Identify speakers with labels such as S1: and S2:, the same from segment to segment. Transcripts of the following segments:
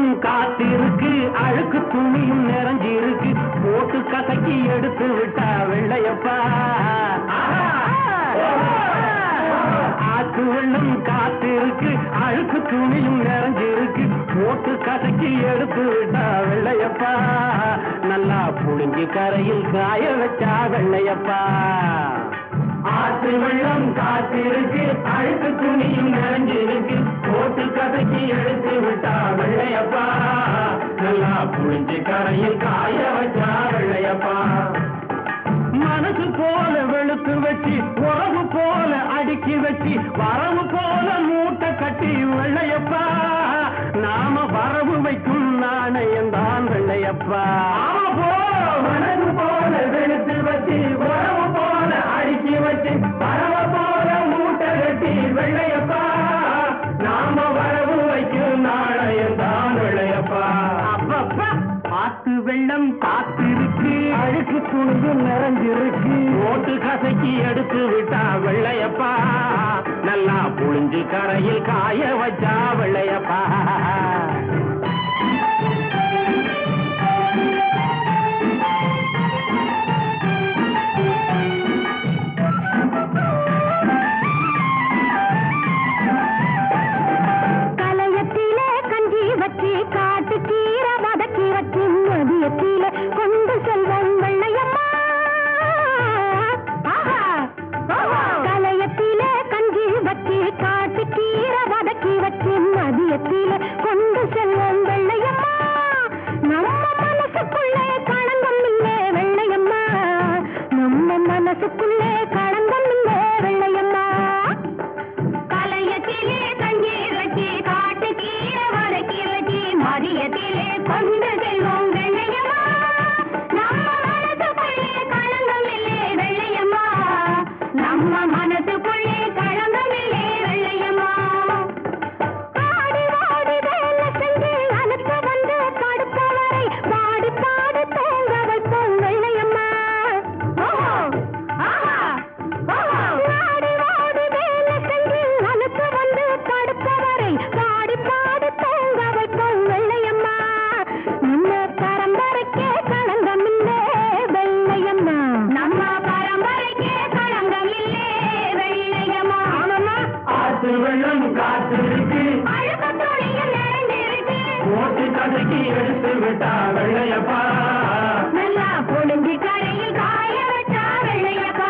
S1: வெள்ளம் காத்திருக்கு அழுக்கு துணியும் நிறைஞ்சிருக்கு போட்டு கசக்கி எடுத்து விட்டா வெள்ளையப்பா ஆத்து வெள்ளம் காத்திருக்கு அழுக்கு துணியும் நிறைஞ்சிருக்கு போட்டு கசக்கி எடுத்து விட்டா வெள்ளையப்பா நல்லா புளிஞ்சு கரையில் காய வச்சா வெள்ளையப்பா ஆத்து வெள்ளம் காத்திருக்கு அழுக்கு துணியும் நிறைஞ்சிருக்கு போட்டு கசக்கி எடுத்து விட்டா வெள்ளையப்பா நல்லா புளிஞ்சு கரையில் காய வச்சா வெள்ளையப்பா மனசு போல வெளுத்து வச்சு உறவு போல அடுக்கி வச்சு வரவு போல மூட்டை கட்டி வெள்ளையப்பா நாம வரவு வைக்கும் நாணயம் தான் வெள்ளையப்பா மனசு போல வெளுத்து வச்சு உறவு போல அடுக்கி வச்சு வரவு போல மூட்டை கட்டி வெள்ளையப்பா நாம வரவு வைக்கும் நாணயம் தான் வெள்ளையப்பா அப்பப்பா ஆத்து வெள்ளம் காத்திருக்கு அழுக்கு துணியும் நிறைஞ்சிருக்கு ஓட்டு கசக்கி எடுத்து விட்டா வெள்ளையப்பா நல்லா புழிஞ்சு கரையில் காய வச்சா வெள்ளையப்பா
S2: கலையத்திலே கஞ்சி வச்சு காட்டு கீரை வதக்கி வச்சு மதியத்திலே கொண்டு செல்வோம் வெள்ளையம்மா ஆஹா, ஆஹா. கலையத்திலே கஞ்சி வச்சு காட்டு கீரை வதக்கி வச்சு மதியத்திலே கொண்டு செல்வோம் வெள்ளையம்மா நம்ம மனசுக்குள்ளே களங்கம் இல்லே வெள்ளையம்மா நம்ம மனசுக்குள்ளே களங்கம் இல்லே வெள்ளையம்மா கலையத்திலே கஞ்சி வச்சு காட்டு கீரை வதக்கி வச்சு மதியத்திலே கொண்டு செல்வோம் வெள்ளையம்மா நம்ம மனசுக்குள்ளே களங்கம் இல்லே வெள்ளையம்மா நம்ம மனசுக்குள்ளே களங்கம் இல்லே வெள்ளையம்மா ஆடி வாடி வேலை செஞ்சு அனுப்ப வந்து படுப்பவரை பாடி பாடி தூங்க வைப்போம் வெள்ளையம்மா ஓஹோ ஆஹா ஓஹோ ஆடி வாடி வேலை செஞ்சு அனுப்ப வந்து படுப்பவரை பாடி பாடி தூங்க வைப்போம் வெள்ளையம்மா நம்ம பரம்பரைக்கே களங்கம் இல்லே வெள்ளையம்மா நம்ம பரம்பரைக்கே களங்கம் இல்லே வெள்ளையம்மா ஆமாம்மா
S1: ஆத்து வெள்ளம் காத்திருக்கு
S2: அழுக்கு துணியில் நிறைந்திருக்கு
S1: ஓட்டு கசக்கி எடுத்து விட்டா வெள்ளையப்பா
S2: நல்லா பொழிஞ்சு கரையில் காய வச்சா வெள்ளையப்பா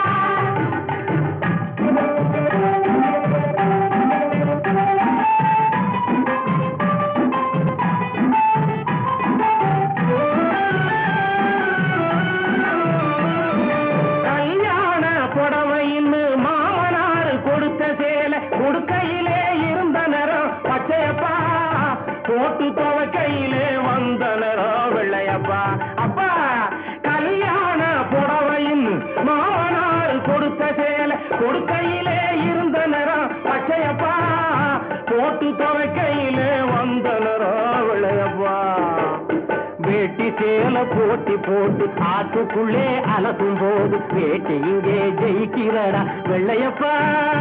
S1: கல்யாண புடவைன்னு மாமனார் கொடுத்த சேலை கொடுக்கையிலே இருந்த நேரம் பச்சையப்பா போட்டு துவக்கையிலே வந்த நேரம் வெள்ளையப்பா அப்பா கல்யாண புடவைன்னு மாமனார் கொடுத்த சேலை கொடுக்கையிலே இருந்த நேரம் பச்சையப்பா போட்டு துவக்கையிலே வந்த நேரம் வெள்ளையப்பா வேட்டி சேல போட்டி போட்டு ஆத்துக்குள்ளே அலசும் போது வேட்டி இங்கே ஜெயிக்கிறடா வெள்ளையப்பா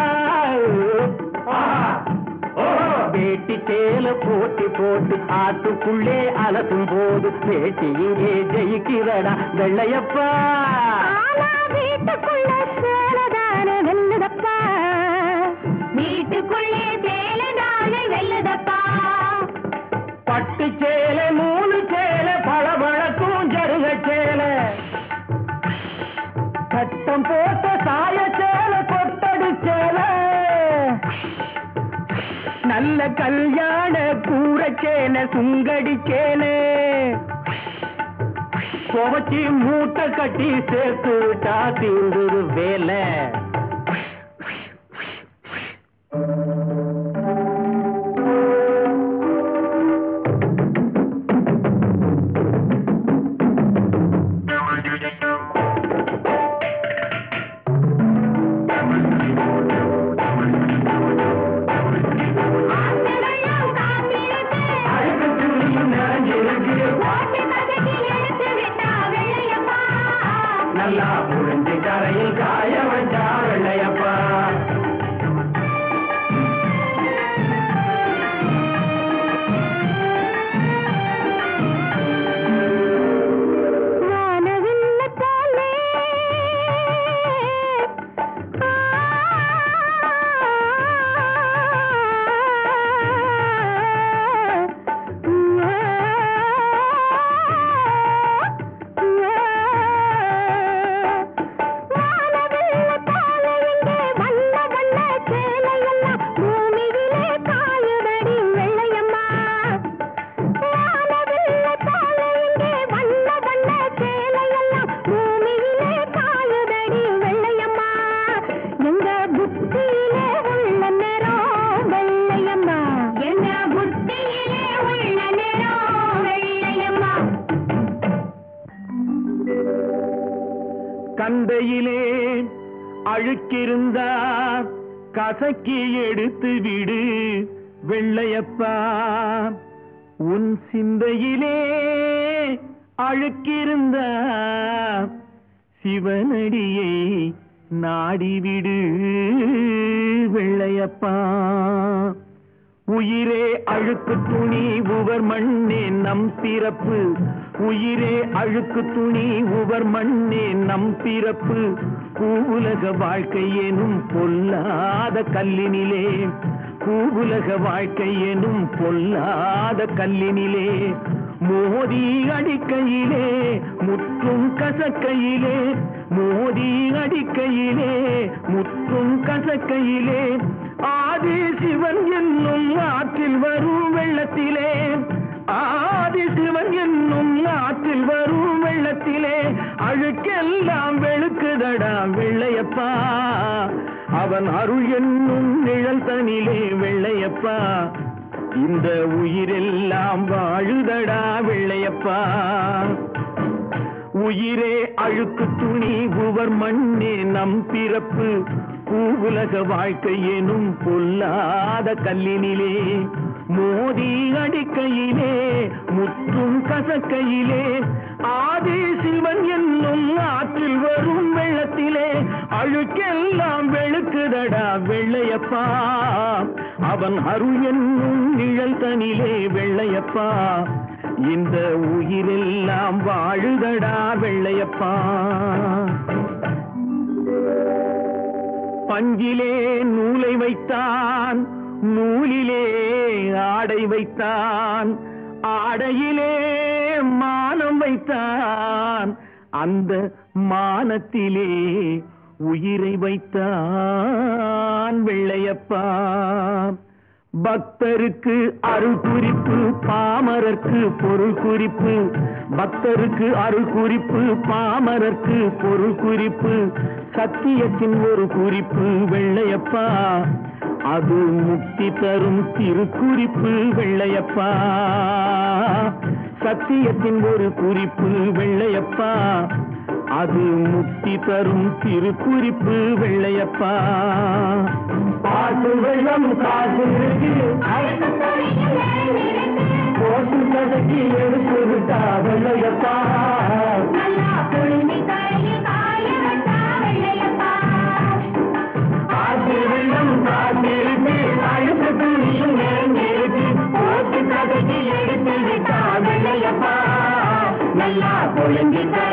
S1: வேட்டி சேல போட்டி போட்டு ஆத்துக்குள்ளே அலசும் போது வேட்டி இங்கே ஜெயிக்கிறடா வெள்ளையப்பா
S2: ஆனா வீட்டுக்குள்ள சேலதானே வெல்லுதப்பா வீட்டுக்குள்ளே சேலதானே வெல்லுதப்பா
S1: பட்டு சேலை மூணு சேலை பளபளக்கும் ஜருக சேலை சட்டம் போட்ட சாய சேலை கொட்டடி சேலை நல்ல கல்யாண கூரை சேலை சுங்கடி சேலை துவச்சி மூட்டை கட்டி சேர்த்து விட்டா தீந்துரு வேலை
S2: ஆத்து வெள்ளம் காத்திருக்கு
S1: அழுக்கு துணியும் நிறைஞ்சிருக்கு
S2: ஓட்டி பசக்கி எடுத்து விட்டா வெள்ளையப்பா
S1: நல்லா புழிஞ்சு கரையில் காய வச்சா சிந்தையிலே அழுக்கிருந்தா கசக்கி எடுத்து விடு வெள்ளையப்பா உன் சிந்தையிலே அழுக்கிருந்தா சிவனடியை நாடிவிடு வெள்ளையப்பா உயிரே அழுக்கு துணி உவர் மண்ணே நம் பிறப்பு உயிரே அழுக்கு துணி உவர் மண்ணே நம் பிறப்பு பூவுலக வாழ்க்கை எனும் பொல்லாத கல்லினிலே பூவுலக வாழ்க்கை எனும் பொல்லாத கல்லினிலே மோதி அடிக்கையிலே முற்றும் கசக்கையிலே மோதி அடிக்கையிலே முற்றும் கசக்கையிலே ஆதி சிவன் என்னும் ஆற்றில் வரும் வெள்ளத்திலே ஆதி சிவன் என்னும் ஆற்றில் வரும் வெள்ளத்திலே அழுக்கெல்லாம் வெளுக்குதடா வெள்ளையப்பா அவன் அருள் என்னும் நிழல் தனிலே வெள்ளையப்பா இந்த உயிரெல்லாம் வாழுதடா வெள்ளையப்பா உயிரே அழுக்கு துணி உவர் மண்ணே நம் பிறப்பு பூவுலக வாழ்க்கை எனும் பொல்லாத கல்லினிலே மோதி அடிக்கையிலே முற்றும் கசக்கையிலே ஆதி சிவன் என்னும் ஆற்றில் வரும் வெள்ளத்திலே அழுக்கெல்லாம் வெளுக்குதடா வெள்ளையப்பா அவன் அருள் என்னும் நிழல் தனிலே வெள்ளையப்பா இந்த உயிரெல்லாம் வாழுதடா வெள்ளையப்பா பஞ்சிலே நூலை வைத்தான் நூலிலே ஆடை வைத்தான் ஆடையிலே மானம் வைத்தான் அந்த மானத்திலே உயிரை வைத்தான் வெள்ளையப்பா பக்தருக்கு அருள் குறிப்பு பாமரர்க்கு பொருள் குறிப்பு பக்தருக்கு அருள் குறிப்பு பாமரர்க்கு பொருள் குறிப்பு சத்தியத்தின் ஒரு குறிப்பு வெள்ளையப்பா அது முக்தி தரும் திருக்குறிப்பு வெள்ளையப்பா சத்தியத்தின் ஒரு குறிப்பு வெள்ளையப்பா அது முக்தி தரும் திருக்குறிப்பு வெள்ளையப்பா பாட்டு வெள்ளம் காசு இருக்கு போட்டு கதக்கி எடுத்து விட்டா வெள்ளையப்பா பாட்டு வெள்ளம் காசு இருக்கு அழுத்த துணியும் நிறைஞ்சிருக்கு போட்டு கதக்கி எடுத்து விட்டா வெள்ளையப்பா நல்லா பொழுங்கிட்ட